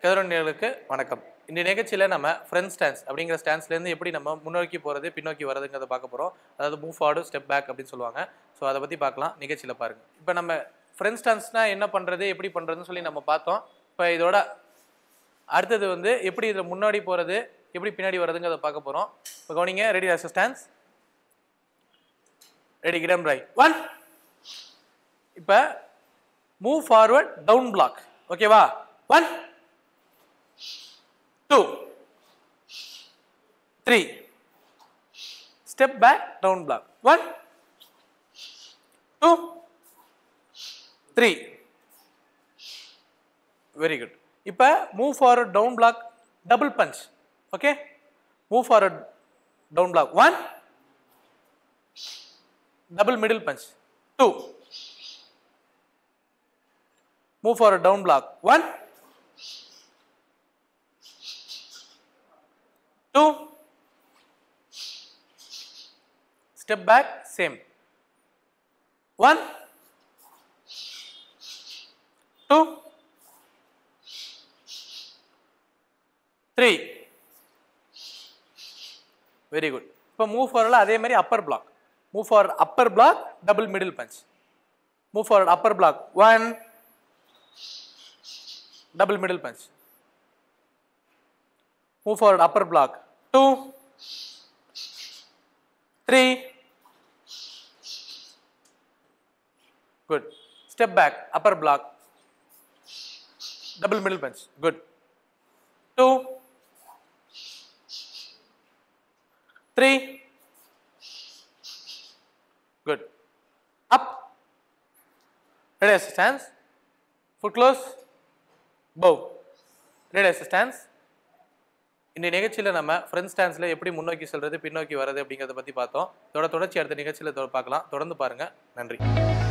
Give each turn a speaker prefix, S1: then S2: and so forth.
S1: கதிரொன்னியர்களுக்கு வணக்கம் இந்த நிகழ்ச்சியில் நம்ம ஃப்ரெண்ட் ஸ்டான்ஸ் அப்படிங்கிற ஸ்டான்ஸ்லேருந்து எப்படி நம்ம முன்னோக்கி போகிறது பின்னோக்கி வரதுங்கிறத பார்க்க போகிறோம் அதாவது மூவ் ஃபார்டு ஸ்டெப் பேக் அப்படின்னு சொல்லுவாங்க ஸோ அதை பற்றி பார்க்கலாம் நிகழ்ச்சியில் பாருங்கள் இப்போ நம்ம ஃப்ரெண்ட் ஸ்டான்ஸ்னால் என்ன பண்ணுறது எப்படி பண்ணுறதுன்னு சொல்லி நம்ம பார்த்தோம் இப்போ இதோட அடுத்தது வந்து எப்படி இதில் முன்னாடி போகிறது எப்படி பின்னாடி வர்றதுங்கிறத பார்க்க போகிறோம் இப்போ கவனிங்க ரெடி ஆஸ் ஸ்டான்ஸ் ரெடி கிடம் ரைட் ஒன் இப்போ மூவ் ஃபார்வர்ட் டவுன் பிளாக் ஓகேவா one two three step back down block one two three very good இப்போ move forward down block double punch okay move forward down block one double middle punch. Two. Move for a down block. One. Two. Step back, same. One. Two. Three. Very good இப்போ மூவ் ஃபார்வர்டில் அதே மாதிரி upper block move forward upper block double middle punch move forward upper block one double middle punch move forward upper block two three good step back upper block double middle punch good two three, good. Up, ready as stance, foot close, bow, ready as stance. இந்த நிகழ்ச்சியில் நம்ம friend ஸ்டான்ஸில் எப்படி முன்னோக்கி செல்றது பின்னோக்கி வர்றது அப்படிங்கிறத பற்றி பார்த்தோம் இதோட தொடர்ச்சி அடுத்த நிகழ்ச்சியில் தொ- பார்க்கலாம் தொடர்ந்து பாருங்கள் நன்றி